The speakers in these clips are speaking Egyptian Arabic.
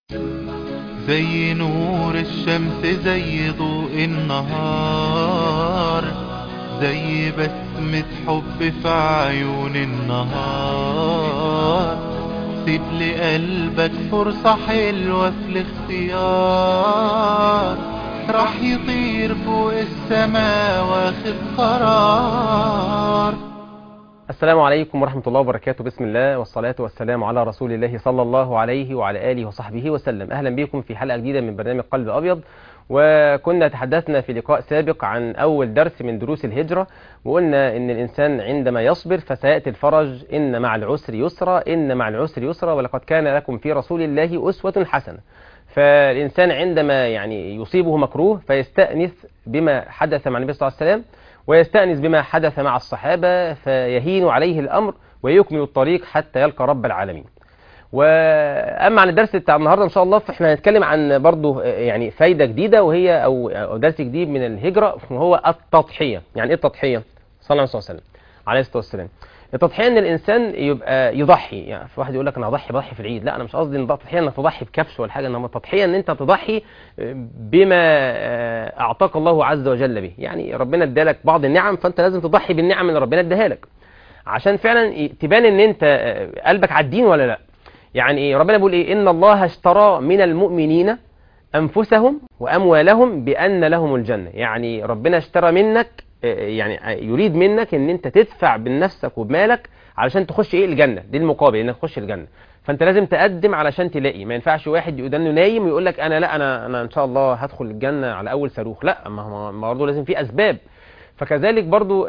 زي نور الشمس زي ضوء النهار زي بسمة حب في عيون النهار سيب لقلبك فرصة حلوة في الاختيار راح يطير فوق السما واخد قرار السلام عليكم ورحمة الله وبركاته بسم الله والصلاة والسلام على رسول الله صلى الله عليه وعلى آله وصحبه وسلم أهلا بكم في حلقة جديدة من برنامج قلب أبيض وكنا تحدثنا في لقاء سابق عن أول درس من دروس الهجرة وقلنا إن الإنسان عندما يصبر فسيأتي الفرج إن مع العسر يسرا إن مع العسر يسرا ولقد كان لكم في رسول الله أسوة حسنة فالإنسان عندما يعني يصيبه مكروه فيستأنس بما حدث مع النبي صلى الله عليه وسلم ويستأنس بما حدث مع الصحابة فيهين عليه الأمر ويكمل الطريق حتى يلقى رب العالمين واما عن الدرس بتاع النهارده ان شاء الله فاحنا هنتكلم عن برضه يعني فايده جديده وهي او او درس جديد من الهجره وهو التضحيه يعني ايه التضحيه صلى الله عليه وسلم عليه الصلاه والسلام التضحيه ان الانسان يبقى يضحي يعني في واحد يقول لك انا هضحي بضحي في العيد لا انا مش قصدي ان التضحيه انك تضحي بكبش ولا حاجه انما التضحيه ان انت تضحي بما اعطاك الله عز وجل به يعني ربنا ادالك بعض النعم فانت لازم تضحي بالنعم اللي ربنا اداها لك عشان فعلا تبان ان انت قلبك على الدين ولا لا يعني ايه ربنا بيقول ايه ان الله اشترى من المؤمنين انفسهم واموالهم بان لهم الجنه يعني ربنا اشترى منك يعني يريد منك ان انت تدفع بنفسك وبمالك علشان تخش ايه الجنه دي المقابل انك تخش الجنه فانت لازم تقدم علشان تلاقي ما ينفعش واحد يقول انه نايم ويقول لك انا لا انا انا ان شاء الله هدخل الجنه على اول صاروخ لا ما هو برضه لازم في اسباب فكذلك برضو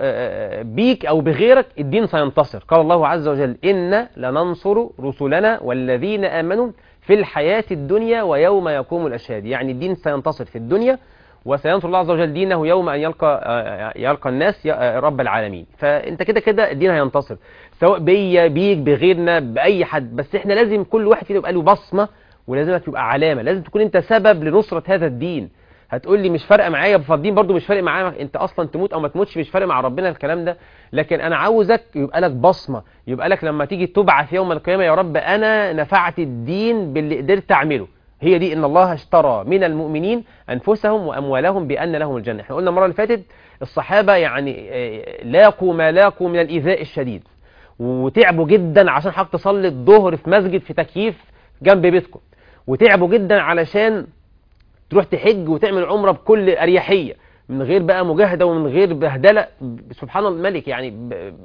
بيك أو بغيرك الدين سينتصر قال الله عز وجل إن لننصر رسلنا والذين آمنوا في الحياة الدنيا ويوم يقوم الأشهاد يعني الدين سينتصر في الدنيا وسينصر الله عز وجل دينه يوم أن يلقى يلقى الناس رب العالمين فأنت كده كده الدين هينتصر سواء بيا بيك بغيرنا بأي حد بس احنا لازم كل واحد فينا يبقى له بصمة ولازم تبقى علامة لازم تكون انت سبب لنصرة هذا الدين هتقول لي مش فارقه معايا فالدين برضو مش فارق معايا انت اصلا تموت او ما تموتش مش فارق مع ربنا الكلام ده لكن انا عاوزك يبقى لك بصمه يبقى لك لما تيجي تبعث يوم القيامه يا رب انا نفعت الدين باللي قدرت اعمله هي دي ان الله اشترى من المؤمنين انفسهم واموالهم بان لهم الجنه احنا قلنا المره اللي فاتت الصحابه يعني لاقوا ما لاقوا من الايذاء الشديد وتعبوا جدا عشان حضرتك تصلي الظهر في مسجد في تكييف جنب بيتكم وتعبوا جدا علشان تروح تحج وتعمل عمرة بكل أريحية من غير بقى مجاهدة ومن غير بهدلة سبحان الملك يعني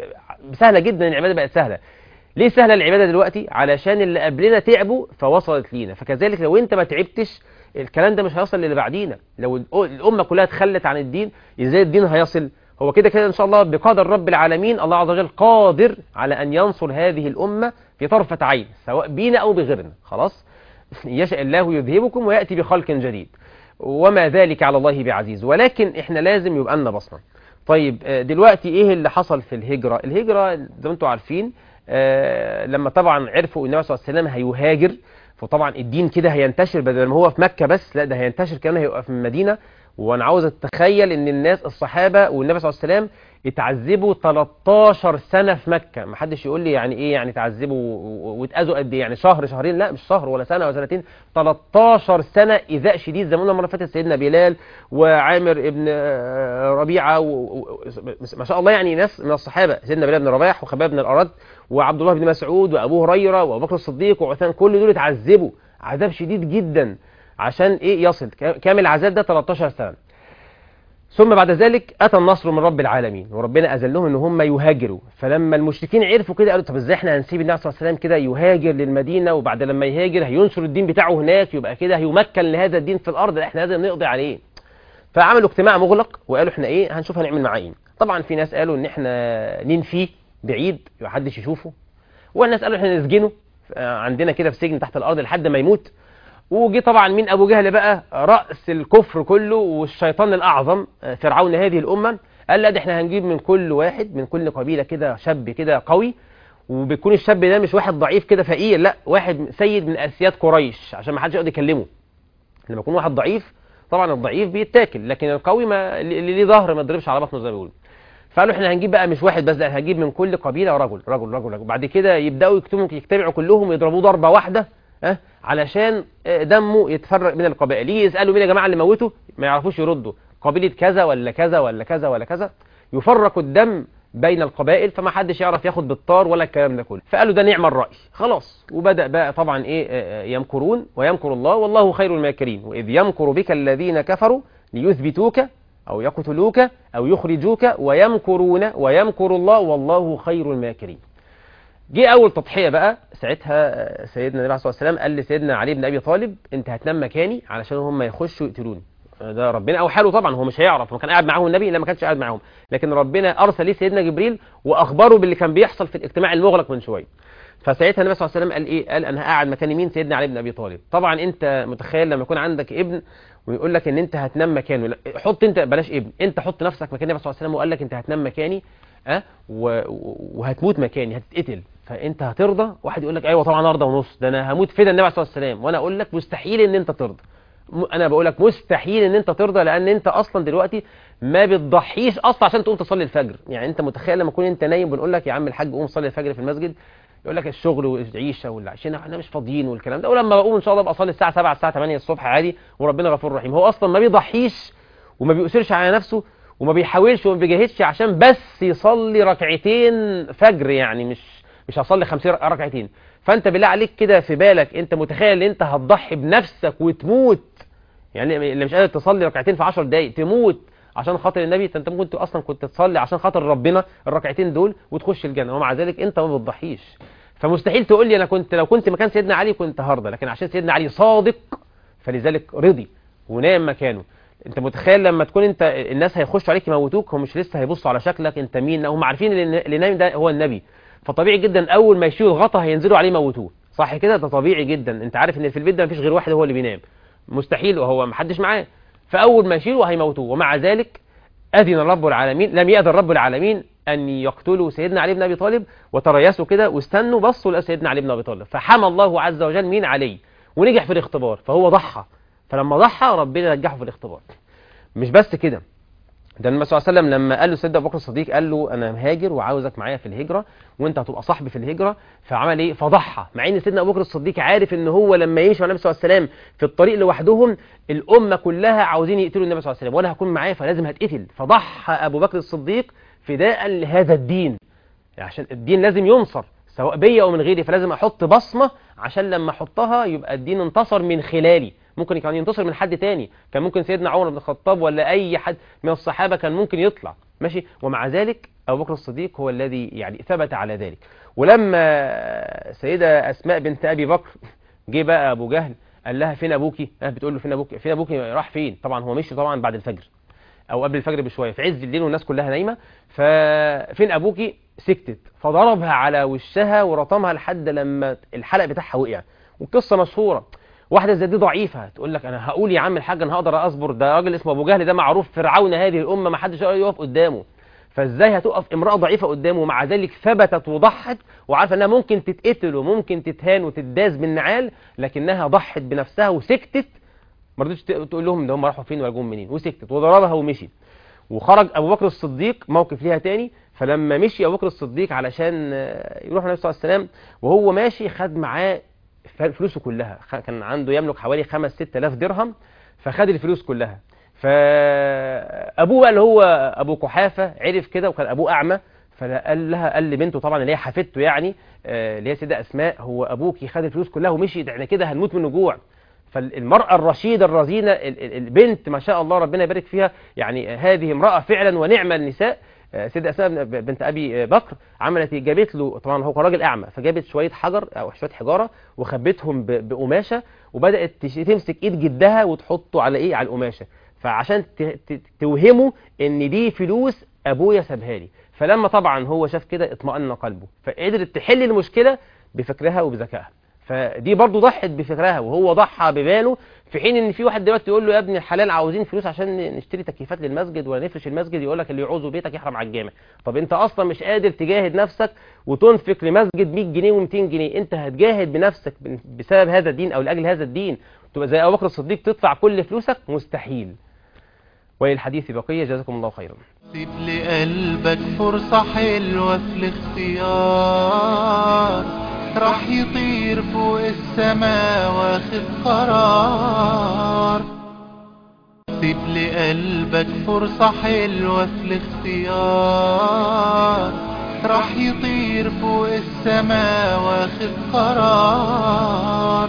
سهلة جدا العبادة بقت سهلة ليه سهلة العبادة دلوقتي علشان اللي قبلنا تعبوا فوصلت لينا فكذلك لو انت ما تعبتش الكلام ده مش هيصل للي بعدينا لو الأمة كلها تخلت عن الدين ازاي الدين هيصل هو كده كده ان شاء الله بقدر رب العالمين الله عز وجل قادر على ان ينصر هذه الأمة في طرفة عين سواء بينا او بغيرنا خلاص يشاء الله يذهبكم ويأتي بخلق جديد وما ذلك على الله بعزيز ولكن احنا لازم يبقى لنا بصمه طيب دلوقتي ايه اللي حصل في الهجرة الهجرة زي ما انتم عارفين لما طبعا عرفوا النبي صلى الله عليه وسلم هيهاجر فطبعا الدين كده هينتشر بدل ما هو في مكة بس لا ده هينتشر كمان هيبقى في المدينة وانا عاوز اتخيل ان الناس الصحابة والنبي صلى الله عليه وسلم اتعذبوا 13 سنة في مكة ما حدش يقول لي يعني ايه يعني تعذبوا واتأذوا قد ايه يعني شهر شهرين لا مش شهر ولا سنة ولا سنتين 13 سنة إيذاء شديد زي ما قلنا المرة اللي فاتت سيدنا بلال وعامر ابن ربيعة و... ما شاء الله يعني ناس من الصحابة سيدنا بلال بن رباح وخباب بن الأرد وعبد الله بن مسعود وأبو هريرة وأبو بكر الصديق وعثمان كل دول اتعذبوا عذاب شديد جدا عشان ايه يصل كامل العذاب ده 13 سنة ثم بعد ذلك أتى النصر من رب العالمين وربنا أذن لهم إن هم يهاجروا فلما المشركين عرفوا كده قالوا طب إزاي إحنا هنسيب النبي صلى الله عليه وسلم كده يهاجر للمدينة وبعد لما يهاجر هينشر الدين بتاعه هناك يبقى كده هيمكن لهذا الدين في الأرض إحنا لازم نقضي عليه فعملوا اجتماع مغلق وقالوا إحنا إيه هنشوف هنعمل معاه إيه طبعا في ناس قالوا إن إحنا ننفيه بعيد محدش يشوفه والناس قالوا إحنا نسجنه عندنا كده في سجن تحت الأرض لحد ما يموت وجي طبعا مين ابو جهل بقى راس الكفر كله والشيطان الاعظم فرعون هذه الامه قال لا ده احنا هنجيب من كل واحد من كل قبيله كده شاب كده قوي وبيكون الشاب ده مش واحد ضعيف كده فقير لا واحد سيد من اسياد قريش عشان ما حدش يقدر يكلمه لما يكون واحد ضعيف طبعا الضعيف بيتاكل لكن القوي ما اللي ليه ظهر ما يضربش على بطنه زي ما بيقولوا فقالوا احنا هنجيب بقى مش واحد بس لا هنجيب من كل قبيله رجل رجل رجل, رجل. بعد كده يبداوا يكتبوا يجتمعوا كلهم يضربوه ضربه واحده ها علشان آه، دمه يتفرق بين القبائل يجي يسالوا مين يا جماعه اللي موته ما يعرفوش يردوا قبيله كذا ولا كذا ولا كذا ولا كذا يفرق الدم بين القبائل فما حدش يعرف ياخد بالطار ولا الكلام ده كله فقالوا ده نعم الرأي خلاص وبدأ بقى طبعا ايه آه، آه، يمكرون ويمكر الله والله خير الماكرين وإذ يمكر بك الذين كفروا ليثبتوك أو يقتلوك أو يخرجوك ويمكرون ويمكر الله والله خير الماكرين جه أول تضحية بقى ساعتها آه، سيدنا النبي عليه الصلاة والسلام قال لسيدنا علي بن أبي طالب أنت هتنام مكاني علشان هم يخشوا يقتلوني ده ربنا او حاله طبعا هو مش هيعرف هو كان قاعد معاهم النبي لا ما كانش قاعد معاهم لكن ربنا ارسل ليه سيدنا جبريل واخبره باللي كان بيحصل في الاجتماع المغلق من شويه فساعتها النبي صلى الله عليه وسلم قال ايه قال انا هقعد مكان مين سيدنا علي بن ابي طالب طبعا انت متخيل لما يكون عندك ابن ويقول لك ان انت هتنام مكانه لا حط انت بلاش ابن انت حط نفسك مكان النبي صلى الله عليه وسلم وقال لك انت هتنام مكاني اه و- و- وهتموت مكاني هتتقتل فانت هترضى واحد يقول لك ايوه طبعا ارضى ونص ده انا هموت فدا النبي صلى الله عليه وسلم وانا اقول لك مستحيل ان انت ترضى م- انا بقول لك مستحيل ان انت ترضى لان انت اصلا دلوقتي ما بتضحيش اصلا عشان تقوم تصلي الفجر يعني انت متخيل لما تكون انت نايم بنقول لك يا عم الحاج قوم صلي الفجر في المسجد يقول لك الشغل والعيشه والعشان احنا مش فاضيين والكلام ده ولما بقوم ان شاء الله ابقى اصلي الساعه 7 الساعه 8 الصبح عادي وربنا غفور رحيم هو اصلا ما بيضحيش وما بيؤثرش على نفسه وما بيحاولش وما بيجاهدش عشان بس يصلي ركعتين فجر يعني مش مش هصلي 50 ركعتين فانت بالله عليك كده في بالك انت متخيل ان انت هتضحي بنفسك وتموت يعني اللي مش قادر تصلي ركعتين في 10 دقايق تموت عشان خاطر النبي انت ممكن اصلا كنت تصلي عشان خاطر ربنا الركعتين دول وتخش الجنه ومع ذلك انت ما بتضحيش فمستحيل تقول لي انا كنت لو كنت مكان سيدنا علي كنت هرضى لكن عشان سيدنا علي صادق فلذلك رضي ونام مكانه انت متخيل لما تكون انت الناس هيخشوا عليك يموتوك هم مش لسه هيبصوا على شكلك انت مين لا، هم عارفين ان اللي نايم ده هو النبي فطبيعي جدا اول ما يشيلوا الغطا هينزلوا عليه يموتوه صح كده ده طبيعي جدا انت عارف ان في البيت ده مفيش غير واحد هو اللي بينام مستحيل وهو محدش معاه فاول ما يشيلوا هيموتوه ومع ذلك اذن رب العالمين لم ياذن رب العالمين ان يقتلوا سيدنا علي بن ابي طالب وتريثوا كده واستنوا بصوا لقوا سيدنا علي بن ابي طالب فحمى الله عز وجل مين علي ونجح في الاختبار فهو ضحى فلما ضحى ربنا نجحه في الاختبار مش بس كده ده النبي صلى الله عليه وسلم لما قال له سيدنا ابو بكر الصديق قال له انا مهاجر وعاوزك معايا في الهجره وانت هتبقى صاحبي في الهجره فعمل ايه فضحى مع ان سيدنا ابو بكر الصديق عارف ان هو لما يمشي مع النبي صلى الله عليه وسلم في الطريق لوحدهم الامه كلها عاوزين يقتلوا النبي صلى الله عليه وسلم وانا هكون معاه فلازم هتقتل فضحى ابو بكر الصديق فداء لهذا الدين عشان الدين لازم ينصر سواء بيا او من غيري فلازم احط بصمه عشان لما احطها يبقى الدين انتصر من خلالي ممكن كان ينتصر من حد تاني كان ممكن سيدنا عمر بن الخطاب ولا اي حد من الصحابه كان ممكن يطلع ماشي ومع ذلك ابو بكر الصديق هو الذي يعني ثبت على ذلك ولما سيده اسماء بنت ابي بكر جه بقى ابو جهل قال لها فين ابوكي اه بتقول له فين ابوكي فين ابوكي راح فين طبعا هو مشي طبعا بعد الفجر او قبل الفجر بشويه في عز الليل والناس كلها نايمه ففين ابوكي سكتت فضربها على وشها ورطمها لحد لما الحلق بتاعها وقع والقصه مشهوره واحده زي دي ضعيفه تقول لك انا هقول يا عم الحاج انا هقدر اصبر ده راجل اسمه ابو جهل ده معروف فرعون هذه الامه ما حدش يقدر يقف قدامه فازاي هتقف امراه ضعيفه قدامه ومع ذلك ثبتت وضحت وعارفه انها ممكن تتقتل وممكن تتهان وتداس بالنعال لكنها ضحت بنفسها وسكتت ما رضتش تقول لهم ده هم راحوا فين ولا جم منين وسكتت وضربها ومشي وخرج ابو بكر الصديق موقف ليها تاني فلما مشي ابو بكر الصديق علشان آه، يروح النبي صلى الله عليه وسلم وهو ماشي خد معاه ف- فلوسه كلها خ- كان عنده يملك حوالي 5 6000 درهم فخد الفلوس كلها فابوه بقى اللي هو ابو قحافه عرف كده وكان ابوه اعمى فقال لها قال لبنته طبعا اللي هي حفيدته يعني آه، اللي هي سيده اسماء هو ابوكي خد الفلوس كلها ومشي ده احنا كده هنموت من الجوع فالمرأة الرشيدة الرزينة ال- ال- البنت ما شاء الله ربنا يبارك فيها يعني هذه امرأة فعلا ونعم النساء آه، سيدة أسماء بن- بنت أبي بكر عملت إيه؟ جابت له طبعا هو كان راجل أعمى فجابت شوية حجر أو شوية حجارة وخبتهم ب- بقماشة وبدأت تش- تمسك إيد جدها وتحطه على إيه على القماشة فعشان ت- ت- توهمه إن دي فلوس أبويا سابها لي فلما طبعا هو شاف كده اطمأن قلبه فقدرت تحل المشكلة بفكرها وبذكائها فدي برضو ضحت بفكرها وهو ضحى بباله في حين ان في واحد دلوقتي يقول له يا ابن الحلال عاوزين فلوس عشان نشتري تكييفات للمسجد ولا نفرش المسجد يقول لك اللي يعوزه بيتك يحرم على الجامع طب انت اصلا مش قادر تجاهد نفسك وتنفق لمسجد 100 جنيه و200 جنيه انت هتجاهد بنفسك بسبب هذا الدين او لاجل هذا الدين تبقى زي ابو بكر الصديق تدفع كل فلوسك مستحيل وللحديث بقيه جزاكم الله خيرا سيب لقلبك فرصة حلوة في الاختيار راح يطير يطير فوق السما واخد قرار سيب لقلبك فرصة حلوة في الاختيار راح يطير فوق السما واخد قرار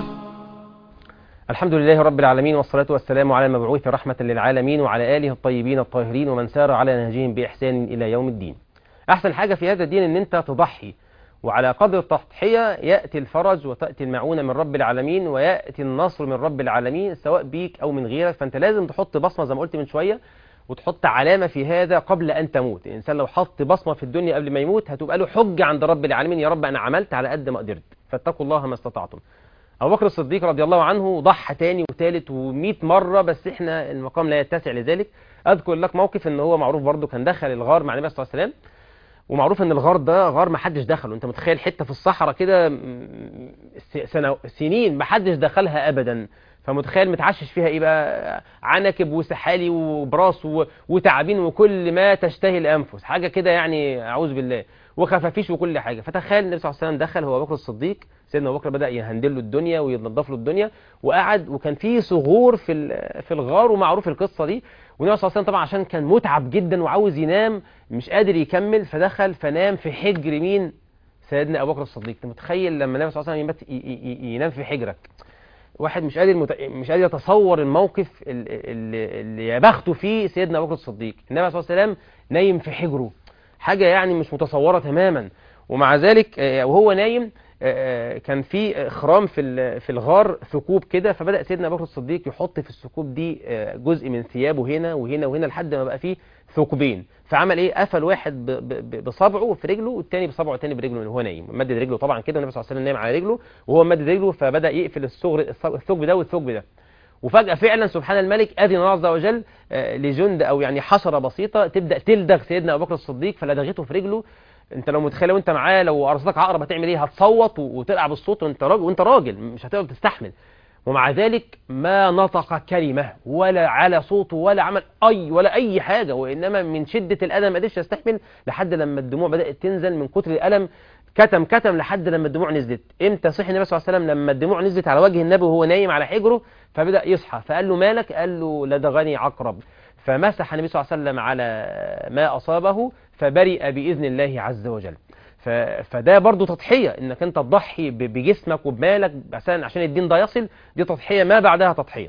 الحمد لله رب العالمين والصلاة والسلام على المبعوث رحمة للعالمين وعلى آله الطيبين الطاهرين ومن سار على نهجهم بإحسان إلى يوم الدين أحسن حاجة في هذا الدين أن أنت تضحي وعلى قدر التضحية يأتي الفرج وتأتي المعونة من رب العالمين ويأتي النصر من رب العالمين سواء بيك أو من غيرك فأنت لازم تحط بصمة زي ما قلت من شوية وتحط علامة في هذا قبل أن تموت الإنسان لو حط بصمة في الدنيا قبل ما يموت هتبقى له حجة عند رب العالمين يا رب أنا عملت على قد ما قدرت فاتقوا الله ما استطعتم أبو بكر الصديق رضي الله عنه ضحى تاني وتالت ومئة مرة بس إحنا المقام لا يتسع لذلك أذكر لك موقف إن هو معروف برضه كان دخل الغار مع النبي صلى الله عليه وسلم ومعروف ان الغار ده غار ما حدش دخله انت متخيل حته في الصحراء كده م- س- سنو- سنين ما حدش دخلها ابدا فمتخيل متعشش فيها ايه بقى عنكب وسحالي وبراس و- وتعابين وكل ما تشتهي الانفس حاجه كده يعني اعوذ بالله وخفافيش وكل حاجه فتخيل النبي صلى الله عليه وسلم دخل هو ابو بكر الصديق سيدنا ابو بكر بدا يهندل له الدنيا وينظف له الدنيا وقعد وكان في صغور في ال- في الغار ومعروف القصه دي والنبي صلى الله عليه وسلم طبعا عشان كان متعب جدا وعاوز ينام مش قادر يكمل فدخل فنام في حجر مين سيدنا ابو بكر الصديق انت متخيل لما النبي صلى الله عليه وسلم يمت- ي- ي- ينام في حجرك واحد مش قادر مت... مش قادر يتصور الموقف ال- ال- اللي يا بخته فيه سيدنا ابو بكر الصديق النبي صلى الله عليه وسلم نايم في حجره حاجه يعني مش متصوره تماما ومع ذلك آه، وهو نايم آه، كان في خرام في ال- في الغار ثقوب كده فبدا سيدنا ابو بكر الصديق يحط في الثقوب دي آه، جزء من ثيابه هنا وهنا وهنا لحد ما بقى فيه ثقبين فعمل ايه قفل واحد ب- ب- ب- بصبعه في رجله والتاني بصبعه التاني برجله من هو نايم مدد رجله طبعا كده النبي صلى الله عليه وسلم نايم على رجله وهو مدد رجله فبدا يقفل الثغر الثقب ده والثقب ده وفجأة فعلا سبحان الملك أذن الله عز وجل آه، لجند أو يعني حشرة بسيطة تبدأ تلدغ سيدنا أبو بكر الصديق فلدغته في رجله انت لو متخيل وانت معاه لو قرصتك عقرب هتعمل ايه هتصوت و- وتلعب الصوت وانت راجل وانت راجل مش هتقدر تستحمل ومع ذلك ما نطق كلمة ولا على صوته ولا عمل أي ولا أي حاجة وإنما من شدة الألم ما قدرش يستحمل لحد لما الدموع بدأت تنزل من كتر الألم كتم كتم لحد لما الدموع نزلت امتى صحي النبي صلى الله عليه وسلم لما الدموع نزلت على وجه النبي وهو نايم على حجره فبدأ يصحى فقال له مالك قال له لدغني عقرب فمسح النبي صلى الله عليه وسلم على ما أصابه فبرئ بإذن الله عز وجل ف... فده برضو تضحية انك انت تضحي ب- بجسمك وبمالك عشان عشان الدين ده يصل دي تضحية ما بعدها تضحية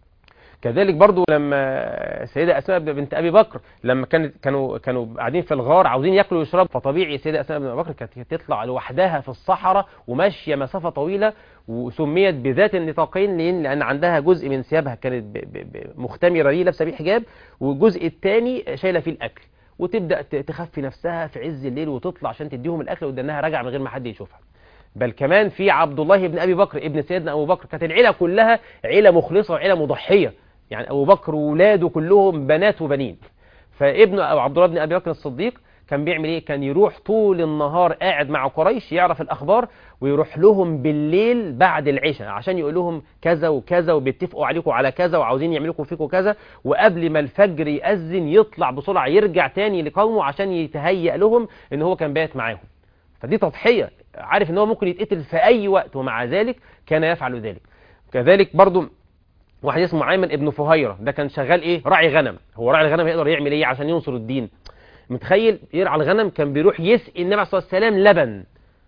كذلك برضو لما السيدة أسماء بنت أبي بكر لما كانت كانوا كانوا قاعدين في الغار عاوزين ياكلوا ويشربوا فطبيعي السيدة أسماء بنت أبي بكر كانت تطلع لوحدها في الصحراء وماشية مسافة طويلة وسميت بذات النطاقين لأن لأن عندها جزء من ثيابها كانت ب- ب- ب- مختمرة ليه لابسة بيه حجاب والجزء الثاني شايلة فيه الأكل وتبدأ ت- تخفي نفسها في عز الليل وتطلع عشان تديهم الأكل ودنها راجعة من غير ما حد يشوفها بل كمان في عبد الله بن ابي بكر ابن سيدنا ابو بكر كانت العيله كلها عيله مخلصه وعيله مضحيه يعني ابو بكر وولاده كلهم بنات وبنين فابنه او عبد الله بن ابي بكر الصديق كان بيعمل ايه كان يروح طول النهار قاعد مع قريش يعرف الاخبار ويروح لهم بالليل بعد العشاء عشان يقول لهم كذا وكذا وبيتفقوا عليكم على كذا وعاوزين يعملوا لكم فيكم كذا وقبل ما الفجر يأذن يطلع بسرعه يرجع تاني لقومه عشان يتهيأ لهم ان هو كان بايت معاهم فدي تضحية عارف ان هو ممكن يتقتل في اي وقت ومع ذلك كان يفعل ذلك كذلك برضو واحد اسمه عيمن ابن فهيرة ده كان شغال ايه راعي غنم هو راعي الغنم يقدر يعمل ايه عشان ينصر الدين متخيل يرعى الغنم كان بيروح يسقي النبي صلى الله عليه وسلم لبن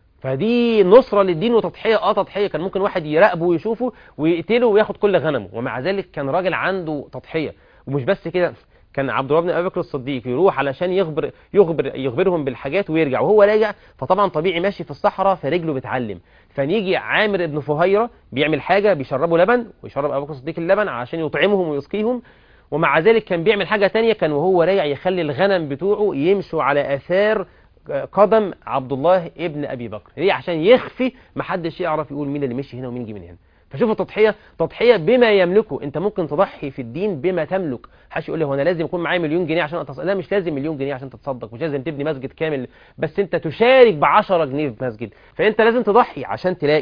فدي نصرة للدين وتضحية اه تضحية كان ممكن واحد يراقبه ويشوفه ويقتله وياخد كل غنمه ومع ذلك كان راجل عنده تضحية ومش بس كده كان عبد الله بن ابي بكر الصديق يروح علشان يخبر يخبر يخبرهم بالحاجات ويرجع وهو راجع فطبعا طبيعي ماشي في الصحراء فرجله بتعلم فنيجي عامر ابن فهيرة بيعمل حاجة بيشربوا لبن ويشرب ابو بكر الصديق اللبن عشان يطعمهم ويسقيهم ومع ذلك كان بيعمل حاجة تانية كان وهو راجع يخلي الغنم بتوعه يمشوا على اثار قدم عبد الله ابن ابي بكر ليه عشان يخفي محدش يعرف يقول مين اللي مشي هنا ومين جه من هنا فشوفوا التضحيه تضحيه بما يملكه انت ممكن تضحي في الدين بما تملك محدش يقول لي هو انا لازم يكون معايا مليون جنيه عشان أتص... لا مش لازم مليون جنيه عشان تتصدق مش لازم تبني مسجد كامل بس انت تشارك ب 10 جنيه في مسجد فانت لازم تضحي عشان تلاقي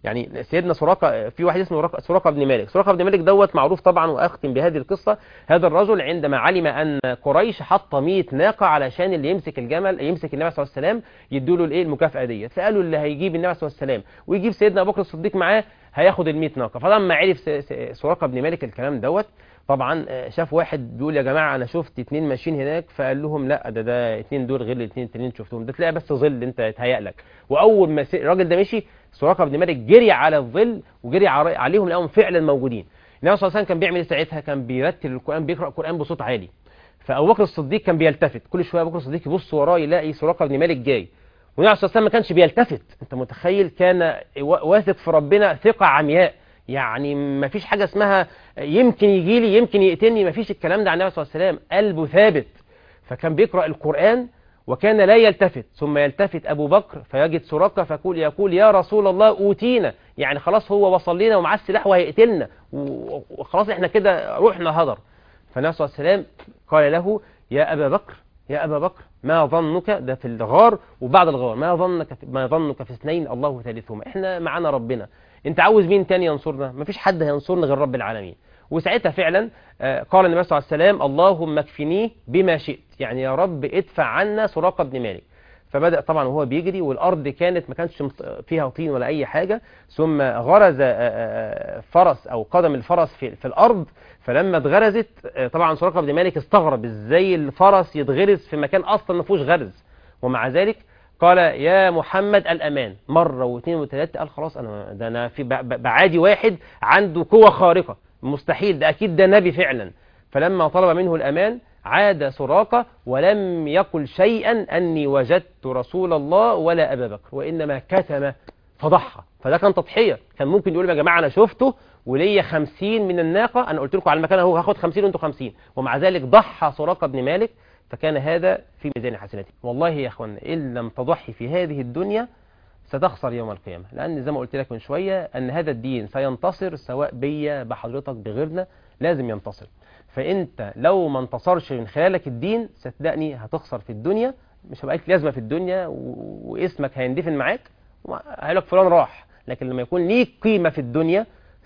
يعني سيدنا سراقه في واحد اسمه سراقه سراقة بن مالك سراقه بن مالك دوت معروف طبعا واختم بهذه القصه هذا الرجل عندما علم ان قريش حط 100 ناقه علشان اللي يمسك الجمل يمسك النبي صلى الله عليه وسلم يدوا له الايه المكافاه ديت فقالوا اللي هيجيب النبي صلى الله عليه وسلم ويجيب سيدنا ابو بكر الصديق معاه هياخد ال 100 ناقه فلما عرف س- س- سراقه بن مالك الكلام دوت طبعا آه، شاف واحد بيقول يا جماعه انا شفت اتنين ماشيين هناك فقال لهم لا ده ده اتنين دول غير الاتنين التانيين شفتهم ده تلاقي بس ظل انت يتهيأ لك واول ما س- الراجل ده مشي سراقه بن مالك جري على الظل وجري عر- عليهم لقاهم فعلا موجودين النبي صلى الله عليه وسلم كان بيعمل ايه ساعتها كان بيرتل القران بيقرا القران بصوت عالي فابو بكر الصديق كان بيلتفت كل شويه ابو بكر الصديق يبص وراه يلاقي سراقه بن مالك جاي والنبي صلى الله عليه وسلم ما كانش بيلتفت انت متخيل كان وا- واثق في ربنا ثقه عمياء يعني ما فيش حاجه اسمها يمكن يجي لي يمكن يقتلني ما فيش الكلام ده عن النبي صلى الله عليه وسلم قلبه ثابت فكان بيقرا القران وكان لا يلتفت ثم يلتفت ابو بكر فيجد سراقه فيقول يقول يا رسول الله اوتينا يعني خلاص هو وصل لنا ومعاه السلاح وهيقتلنا و- وخلاص احنا كده روحنا هدر فالنبي صلى الله عليه وسلم قال له يا ابا بكر يا ابا بكر ما ظنك ده في الغار وبعد الغار ما ظنك ما ظنك في اثنين الله ثالثهما احنا معانا ربنا انت عاوز مين تاني ينصرنا مفيش حد هينصرنا غير رب العالمين وساعتها فعلا آه، قال النبي صلى الله عليه وسلم اللهم اكفنيه بما شئت يعني يا رب ادفع عنا سراقه بن مالك فبدأ طبعا وهو بيجري والأرض كانت ما كانش مط- فيها طين ولا أي حاجة ثم غرز آه، آه، فرس أو قدم الفرس في, في الأرض فلما اتغرزت آه، طبعا سراقة بن مالك استغرب ازاي الفرس يتغرز في مكان أصلا ما فيهوش غرز ومع ذلك قال يا محمد الأمان مرة واثنين وثلاثة قال خلاص أنا ده أنا في ب- ب- بعادي واحد عنده قوة خارقة مستحيل ده أكيد ده نبي فعلا فلما طلب منه الأمان عاد سراقة ولم يقل شيئا أني وجدت رسول الله ولا أبا بكر وإنما كتم فضحى فده كان تضحية كان ممكن يقول يا جماعة أنا شفته وليا خمسين من الناقة أنا قلت لكم على المكان أهو هاخد خمسين وأنتوا خمسين ومع ذلك ضحى سراقة بن مالك فكان هذا في ميزان حسناته والله يا أخوان إن لم تضحي في هذه الدنيا ستخسر يوم القيامة لأن زي ما قلت لك من شوية أن هذا الدين سينتصر سواء بيا بحضرتك بغيرنا لازم ينتصر فأنت لو ما انتصرش من خلالك الدين صدقني هتخسر في الدنيا مش هبقى لك لازمة في الدنيا و- واسمك هيندفن معاك هيقول لك فلان راح لكن لما يكون ليك قيمة في الدنيا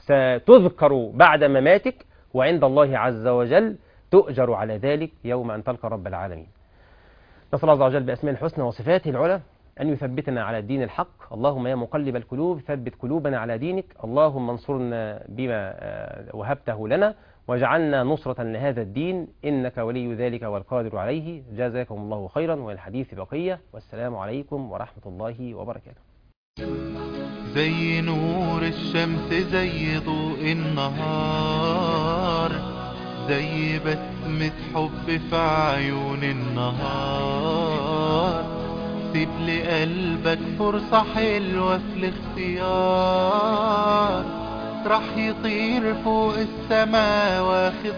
ستذكر بعد مماتك وعند الله عز وجل تؤجر على ذلك يوم أن تلقى رب العالمين نسأل الله عز وجل بأسماء الحسنى وصفاته العلى أن يثبتنا على الدين الحق اللهم يا مقلب القلوب ثبت قلوبنا على دينك اللهم انصرنا بما آه، وهبته لنا واجعلنا نصرة لهذا الدين إنك ولي ذلك والقادر عليه جزاكم الله خيرا والحديث بقية والسلام عليكم ورحمة الله وبركاته زي نور الشمس زي ضوء النهار زي بسمة حب في عيون النهار سيب لقلبك فرصة حلوة في الاختيار راح يطير فوق السما واخد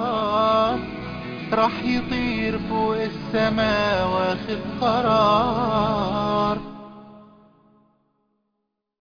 قرار راح يطير فوق السما واخد قرار